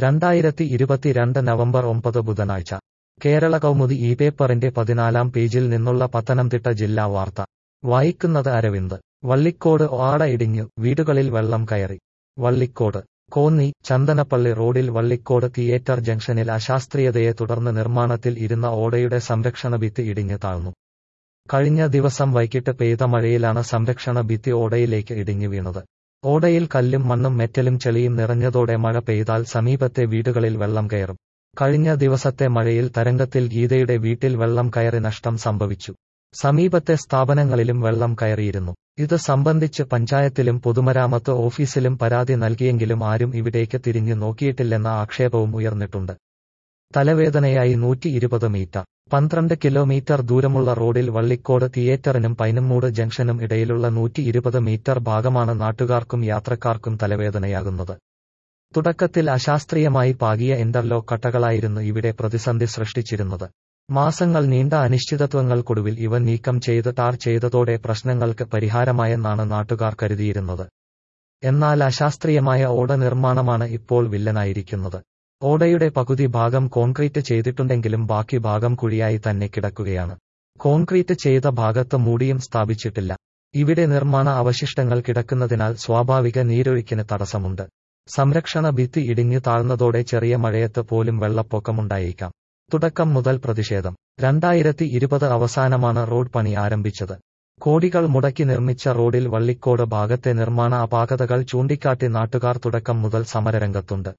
രണ്ടായിരത്തി ഇരുപത്തിരണ്ട് നവംബർ ഒമ്പത് ബുധനാഴ്ച കേരള കൗമുദി ഈ പേപ്പറിന്റെ പതിനാലാം പേജിൽ നിന്നുള്ള പത്തനംതിട്ട ജില്ലാ വാർത്ത വായിക്കുന്നത് അരവിന്ദ് വള്ളിക്കോട് ഓട ഇടിഞ്ഞു വീടുകളിൽ വെള്ളം കയറി വള്ളിക്കോട് കോന്നി ചന്ദനപ്പള്ളി റോഡിൽ വള്ളിക്കോട് തിയേറ്റർ ജംഗ്ഷനിൽ അശാസ്ത്രീയതയെ തുടർന്ന് നിർമ്മാണത്തിൽ ഇരുന്ന ഓടയുടെ സംരക്ഷണ ഭിത്തി ഇടിഞ്ഞു താഴ്ന്നു കഴിഞ്ഞ ദിവസം വൈകിട്ട് പെയ്ത മഴയിലാണ് സംരക്ഷണ ഭിത്തി ഓടയിലേക്ക് ഇടിഞ്ഞു വീണത് ഓടയിൽ കല്ലും മണ്ണും മെറ്റലും ചെളിയും നിറഞ്ഞതോടെ മഴ പെയ്താൽ സമീപത്തെ വീടുകളിൽ വെള്ളം കയറും കഴിഞ്ഞ ദിവസത്തെ മഴയിൽ തരംഗത്തിൽ ഗീതയുടെ വീട്ടിൽ വെള്ളം കയറി നഷ്ടം സംഭവിച്ചു സമീപത്തെ സ്ഥാപനങ്ങളിലും വെള്ളം കയറിയിരുന്നു ഇത് സംബന്ധിച്ച് പഞ്ചായത്തിലും പൊതുമരാമത്ത് ഓഫീസിലും പരാതി നൽകിയെങ്കിലും ആരും ഇവിടേക്ക് തിരിഞ്ഞു നോക്കിയിട്ടില്ലെന്ന ആക്ഷേപവും ഉയർന്നിട്ടുണ്ട് തലവേദനയായി നൂറ്റി ഇരുപത് മീറ്റർ പന്ത്രണ്ട് കിലോമീറ്റർ ദൂരമുള്ള റോഡിൽ വള്ളിക്കോട് തിയേറ്ററിനും പൈനമ്മൂട് ജംഗ്ഷനും ഇടയിലുള്ള നൂറ്റി ഇരുപത് മീറ്റർ ഭാഗമാണ് നാട്ടുകാർക്കും യാത്രക്കാർക്കും തലവേദനയാകുന്നത് തുടക്കത്തിൽ അശാസ്ത്രീയമായി പാകിയ ഇന്റർലോക്ക് കട്ടകളായിരുന്നു ഇവിടെ പ്രതിസന്ധി സൃഷ്ടിച്ചിരുന്നത് മാസങ്ങൾ നീണ്ട അനിശ്ചിതത്വങ്ങൾക്കൊടുവിൽ ഇവ നീക്കം ചെയ്ത് ടാർ ചെയ്തതോടെ പ്രശ്നങ്ങൾക്ക് പരിഹാരമായെന്നാണ് നാട്ടുകാർ കരുതിയിരുന്നത് എന്നാൽ അശാസ്ത്രീയമായ ഓട നിർമ്മാണമാണ് ഇപ്പോൾ വില്ലനായിരിക്കുന്നത് ഓടയുടെ പകുതി ഭാഗം കോൺക്രീറ്റ് ചെയ്തിട്ടുണ്ടെങ്കിലും ബാക്കി ഭാഗം കുഴിയായി തന്നെ കിടക്കുകയാണ് കോൺക്രീറ്റ് ചെയ്ത ഭാഗത്ത് മൂടിയും സ്ഥാപിച്ചിട്ടില്ല ഇവിടെ നിർമ്മാണ അവശിഷ്ടങ്ങൾ കിടക്കുന്നതിനാൽ സ്വാഭാവിക നീരൊഴുക്കിന് തടസ്സമുണ്ട് സംരക്ഷണ ഭിത്തി ഇടിഞ്ഞു താഴ്ന്നതോടെ ചെറിയ മഴയത്ത് പോലും വെള്ളപ്പൊക്കമുണ്ടായേക്കാം തുടക്കം മുതൽ പ്രതിഷേധം രണ്ടായിരത്തി ഇരുപത് അവസാനമാണ് റോഡ് പണി ആരംഭിച്ചത് കോടികൾ മുടക്കി നിർമ്മിച്ച റോഡിൽ വള്ളിക്കോട് ഭാഗത്തെ നിർമ്മാണ അപാകതകൾ ചൂണ്ടിക്കാട്ടി നാട്ടുകാർ തുടക്കം മുതൽ സമരരംഗത്തുണ്ട്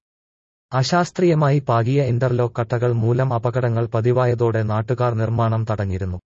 അശാസ്ത്രീയമായി പാകിയ ഇന്റർലോക്ക് കട്ടകൾ മൂലം അപകടങ്ങൾ പതിവായതോടെ നാട്ടുകാർ നിർമ്മാണം തടഞ്ഞിരുന്നു